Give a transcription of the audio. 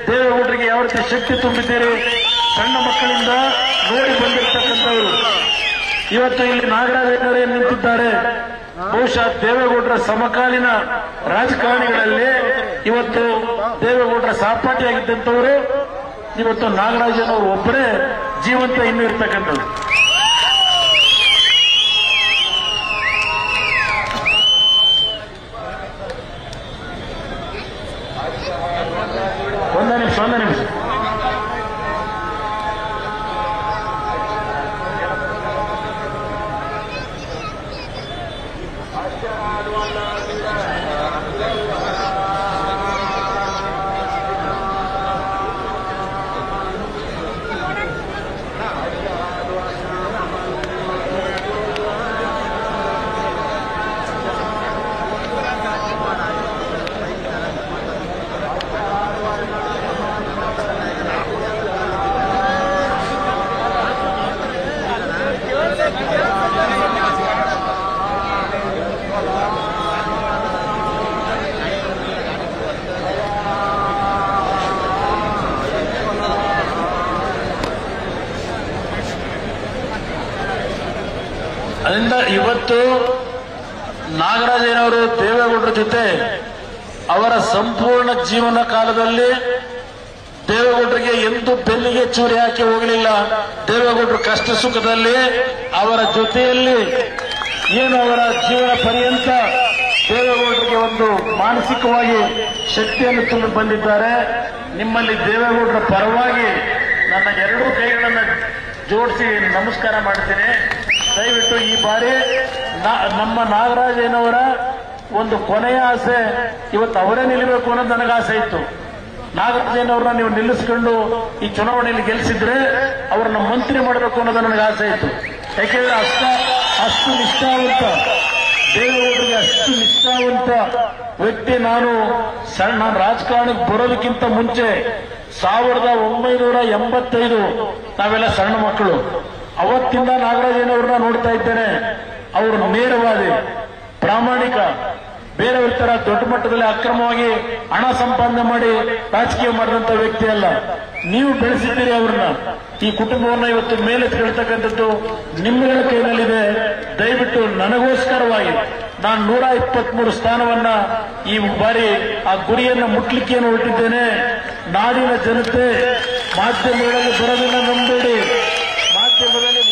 ದೇವೇಗೌಡರಿಗೆ ಯಾವ ರೀತಿ ಶಕ್ತಿ ತುಂಬಿದ್ದೀರಿ ಸಣ್ಣ ಮಕ್ಕಳಿಂದ ನೋಡಿ ಬಂದಿರತಕ್ಕಂಥವರು ಇವತ್ತು ಇಲ್ಲಿ ನಾಗರಾಜ್ ಏನ್ ನಿಂತಿದ್ದಾರೆ ಬಹುಶಃ ದೇವೇಗೌಡರ ಸಮಕಾಲೀನ ರಾಜಕಾರಣಿಗಳಲ್ಲಿ ಇವತ್ತು ದೇವೇಗೌಡರ ಸಹಪಾಠಿಯಾಗಿದ್ದಂಥವರು ಇವತ್ತು ನಾಗರಾಜನವರು ಒಬ್ಬರೇ ಜೀವಂತ ಇನ್ನೂ ಇರ್ತಕ್ಕಂಥದ್ದು ಒಂದೇ ನಿಮಿಷ ಒಂದೇ ನಿಮಿಷ ಅದರಿಂದ ಇವತ್ತು ನಾಗರಾಜನವರು ದೇವೇಗೌಡರ ಜೊತೆ ಅವರ ಸಂಪೂರ್ಣ ಜೀವನ ಕಾಲದಲ್ಲಿ ದೇವೇಗೌಡರಿಗೆ ಎಂದು ಬೆನ್ನಿಗೆ ಚೂರಿ ಹಾಕಿ ಹೋಗಲಿಲ್ಲ ದೇವೇಗೌಡರು ಕಷ್ಟ ಸುಖದಲ್ಲಿ ಅವರ ಜೊತೆಯಲ್ಲಿ ಏನು ಅವರ ಜೀವನ ಪರ್ಯಂತ ದೇವೇಗೌಡರಿಗೆ ಒಂದು ಮಾನಸಿಕವಾಗಿ ಶಕ್ತಿಯನ್ನು ತುಂಬಿ ಬಂದಿದ್ದಾರೆ ನಿಮ್ಮಲ್ಲಿ ದೇವೇಗೌಡರ ಪರವಾಗಿ ನನ್ನ ಎರಡೂ ಕೈಗಳನ್ನ ಜೋಡಿಸಿ ನಮಸ್ಕಾರ ಮಾಡ್ತೀನಿ ದಯವಿಟ್ಟು ಈ ಬಾರಿ ನಾ- ನಮ್ಮ ನಾಗರಾಜನವರ ಒಂದು ಕೊನೆಯ ಆಸೆ ಇವತ್ತು ಅವರೇ ನಿಲ್ಲಬೇಕು ಅನ್ನೋದು ನನಗೆ ಆಸೆ ಇತ್ತು ನಾಗರಾಜನವ್ರನ್ನ ನೀವು ನಿಲ್ಲಿಸ್ಕೊಂಡು ಈ ಚುನಾವಣೆಯಲ್ಲಿ ಗೆಲ್ಲಿಸಿದ್ರೆ ಅವ್ರನ್ನ ಮಂತ್ರಿ ಮಾಡಬೇಕು ಅನ್ನೋದು ನನಗೆ ಆಸೆ ಇತ್ತು ಯಾಕೆಂದ್ರೆ ಅಷ್ಟ ಅಷ್ಟು ನಿಷ್ಠಾವಂತ ದೇವೇಗೌಡರಿಗೆ ಅಷ್ಟು ನಿಷ್ಠಾವಂತ ವ್ಯಕ್ತಿ ನಾನು ಸಣ್ಣ ನಾನು ರಾಜಕಾರಣಕ್ಕೆ ಬರೋದಕ್ಕಿಂತ ಮುಂಚೆ ಸಾವಿರದ ಒಂಬೈನೂರ ಎಂಬತ್ತೈದು ನಾವೆಲ್ಲ ಸಣ್ಣ ಮಕ್ಕಳು ಅವತ್ತಿಂದ ನಾಗರಾಜನವ್ರನ್ನ ನೋಡ್ತಾ ಇದ್ದೇನೆ ಅವರು ನೇರವಾದಿ ಪ್ರಾಮಾಣಿಕ ಬೇರೆಯವ್ರ ತರ ದೊಡ್ಡ ಮಟ್ಟದಲ್ಲಿ ಅಕ್ರಮವಾಗಿ ಹಣ ಸಂಪಾದನೆ ಮಾಡಿ ರಾಜಕೀಯ ಮಾಡಿದಂತ ವ್ಯಕ್ತಿ ಅಲ್ಲ ನೀವು ಬೆಳೆಸಿದ್ದೀರಿ ಅವ್ರನ್ನ ಈ ಕುಟುಂಬವನ್ನ ಇವತ್ತು ಮೇಲೆತ್ಕೊಳ್ತಕ್ಕಂಥದ್ದು ನಿಮ್ಮಗಳ ಕೈನಲ್ಲಿದೆ ದಯವಿಟ್ಟು ನನಗೋಸ್ಕರವಾಗಿ ನಾನು ನೂರ ಇಪ್ಪತ್ಮೂರು ಸ್ಥಾನವನ್ನ ಈ ಬಾರಿ ಆ ಗುರಿಯನ್ನ ಮುಟ್ಲಿಕ್ಕೆ ಹೊರಟಿದ್ದೇನೆ ನಾಡಿನ ಜನತೆ ಮಾಧ್ಯಮಗಳಲ್ಲಿ ಬರೋದನ್ನ ನಂಬೇಡಿ ಮಾಧ್ಯಮದಲ್ಲಿ